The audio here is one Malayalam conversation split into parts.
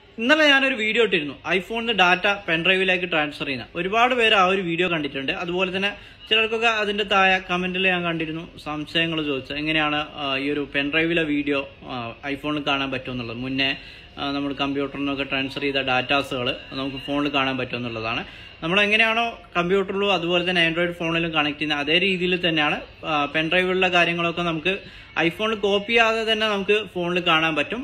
ഇന്നലെ ഞാനൊരു വീഡിയോ ഇട്ടിരുന്നു ഐഫോണിൽ നിന്ന് ഡാറ്റ പെൻഡ്രൈവിലേക്ക് ട്രാൻസ്ഫർ ചെയ്യുന്ന ഒരുപാട് പേര് ആ ഒരു വീഡിയോ കണ്ടിട്ടുണ്ട് അതുപോലെ തന്നെ ചിലർക്കൊക്കെ അതിന്റെ താഴെ കമന്റിൽ ഞാൻ കണ്ടിരുന്നു സംശയങ്ങൾ ചോദിച്ചത് എങ്ങനെയാണ് ആ, ഈ ഒരു പെൻഡ്രൈവിലെ വീഡിയോ ഐഫോണിൽ കാണാൻ പറ്റുമെന്നുള്ളത് മുന്നേ ആ, നമ്മൾ കമ്പ്യൂട്ടറിനൊക്കെ ട്രാൻസ്ഫർ ചെയ്ത ഡാറ്റാസുകൾ നമുക്ക് ഫോണിൽ കാണാൻ പറ്റുമെന്നുള്ളതാണ് നമ്മൾ എങ്ങനെയാണോ കമ്പ്യൂട്ടറിലും അതുപോലെ തന്നെ ആൻഡ്രോയിഡ് ഫോണിലും കണക്ട് ചെയ്യുന്നത് അതേ രീതിയിൽ തന്നെയാണ് പെൻഡ്രൈവിലുള്ള കാര്യങ്ങളൊക്കെ നമുക്ക് ഐഫോണിൽ കോപ്പി ചെയ്യാതെ തന്നെ നമുക്ക് ഫോണിൽ കാണാൻ പറ്റും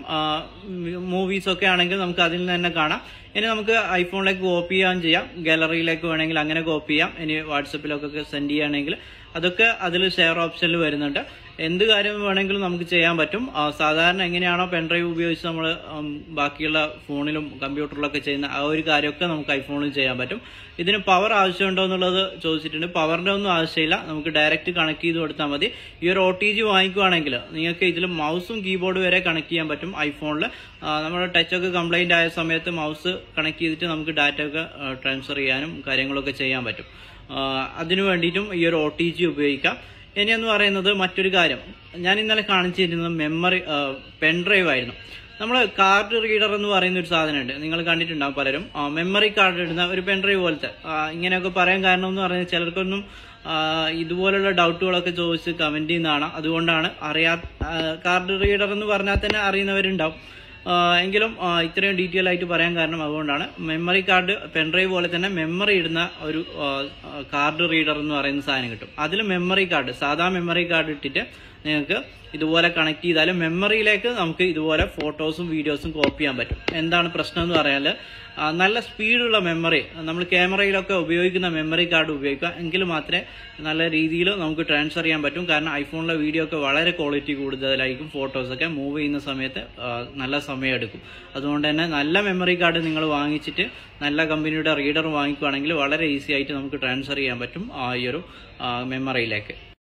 മൂവീസ് ഒക്കെ ആണെങ്കിൽ നമുക്ക് അതിൽ നിന്ന് തന്നെ കാണാം ഇനി നമുക്ക് ഐഫോണിലേക്ക് കോപ്പി ചെയ്യാൻ ചെയ്യാം ഗാലറിയിലേക്ക് വേണമെങ്കിൽ അങ്ങനെ കോപ്പി ചെയ്യാം ഇനി വാട്സപ്പിലൊക്കെ സെൻഡ് ചെയ്യുകയാണെങ്കിൽ അതൊക്കെ അതിൽ ഷെയർ ഓപ്ഷനിൽ വരുന്നുണ്ട് എന്ത് കാര്യം വേണമെങ്കിലും നമുക്ക് ചെയ്യാൻ പറ്റും ആ, സാധാരണ എങ്ങനെയാണോ പെൻഡ്രൈവ് ഉപയോഗിച്ച് നമ്മൾ ബാക്കിയുള്ള ഫോണിലും കമ്പ്യൂട്ടറിലൊക്കെ ചെയ്യുന്ന ആ ഒരു കാര്യമൊക്കെ നമുക്ക് ഐഫോണിൽ ചെയ്യാൻ പറ്റും ഇതിന് പവർ ആവശ്യമുണ്ടോ എന്നുള്ളത് ചോദിച്ചിട്ടുണ്ട് പവറിന്റെ ഒന്നും ആവശ്യമില്ല നമുക്ക് ഡയറക്റ്റ് കണക്ട് ചെയ്ത് കൊടുത്താൽ മതി ഈ ഒരു ഒ ടി ജി വാങ്ങിക്കുവാണെങ്കിൽ നിങ്ങൾക്ക് ഇതിൽ മൗസും കീബോർഡ് വരെ കണക്ട് ചെയ്യാൻ പറ്റും ഐഫോണിൽ നമ്മുടെ ടച്ചൊക്കെ കംപ്ലൈന്റ് ആയ സമയത്ത് മൗസ് കണക്ട് ചെയ്തിട്ട് നമുക്ക് ഡാറ്റ ഒക്കെ ട്രാൻസ്ഫർ ചെയ്യാനും കാര്യങ്ങളൊക്കെ ചെയ്യാൻ പറ്റും ആ, അതിനു വേണ്ടിയിട്ടും ഈ ഒരു ഒ ടി ജി ഉപയോഗിക്കാം ഇനി എന്ന് പറയുന്നത് മറ്റൊരു കാര്യം ഞാൻ ഇന്നലെ കാണിച്ചിരുന്നത് മെമ്മറി പെൻഡ്രൈവ് ആയിരുന്നു നമ്മൾ കാർഡ് റീഡർ എന്ന് പറയുന്ന ഒരു സാധനമുണ്ട് നിങ്ങൾ കണ്ടിട്ടുണ്ടാവും പലരും മെമ്മറി കാർഡ് ഇടുന്ന ഒരു പെൻഡ്രൈവ് പോലത്തെ ആ, ഇങ്ങനെയൊക്കെ പറയാൻ കാരണം എന്ന് പറയുന്നത് ചിലർക്കൊന്നും ആ, ഇതുപോലുള്ള ഡൗട്ടുകളൊക്കെ ചോദിച്ച് കമന്റ് ചെയ്യുന്നതാണ് അതുകൊണ്ടാണ് അറിയാ കാർഡ് റീഡർ എന്ന് പറഞ്ഞാൽ തന്നെ അറിയുന്നവരുണ്ടാവും ആ, എങ്കിലും ആ, ഇത്രയും ഡീറ്റെയിൽ ആയിട്ട് പറയാൻ കാരണം അതുകൊണ്ടാണ് മെമ്മറി കാർഡ് പെൻഡ്രൈവ് പോലെ തന്നെ മെമ്മറി ഇടുന്ന ഒരു കാർഡ് റീഡർ എന്ന് പറയുന്ന സാധനം കിട്ടും അതിൽ മെമ്മറി കാർഡ് സാധാ മെമ്മറി കാർഡ് ഇട്ടിട്ട് നിങ്ങൾക്ക് ഇതുപോലെ കണക്ട് ചെയ്താൽ മെമ്മറിയിലേക്ക് നമുക്ക് ഇതുപോലെ ഫോട്ടോസും വീഡിയോസും കോപ്പി ചെയ്യാൻ പറ്റും എന്താണ് പ്രശ്നം എന്ന് പറയാൽ നല്ല സ്പീഡുള്ള മെമ്മറി നമ്മൾ ക്യാമറയിലൊക്കെ ഉപയോഗിക്കുന്ന മെമ്മറി കാർഡ് ഉപയോഗിക്കുക എങ്കിൽ മാത്രമേ നല്ല രീതിയിൽ നമുക്ക് ട്രാൻസ്ഫർ ചെയ്യാൻ പറ്റും കാരണം ഐഫോണിലെ വീഡിയോ ഒക്കെ വളരെ ക്വാളിറ്റി കൂടുതലായിരിക്കും ഫോട്ടോസൊക്കെ മൂവ് ചെയ്യുന്ന സമയത്ത് ആ, നല്ല സമയമെടുക്കും അതുകൊണ്ട് തന്നെ നല്ല മെമ്മറി കാർഡ് നിങ്ങൾ വാങ്ങിച്ചിട്ട് നല്ല കമ്പനിയുടെ റീഡർ വാങ്ങിക്കുകയാണെങ്കിൽ വളരെ ഈസി ആയിട്ട് നമുക്ക് ട്രാൻസ്ഫർ ചെയ്യാൻ പറ്റും ആ ഈ ഒരു മെമ്മറിയിലേക്ക്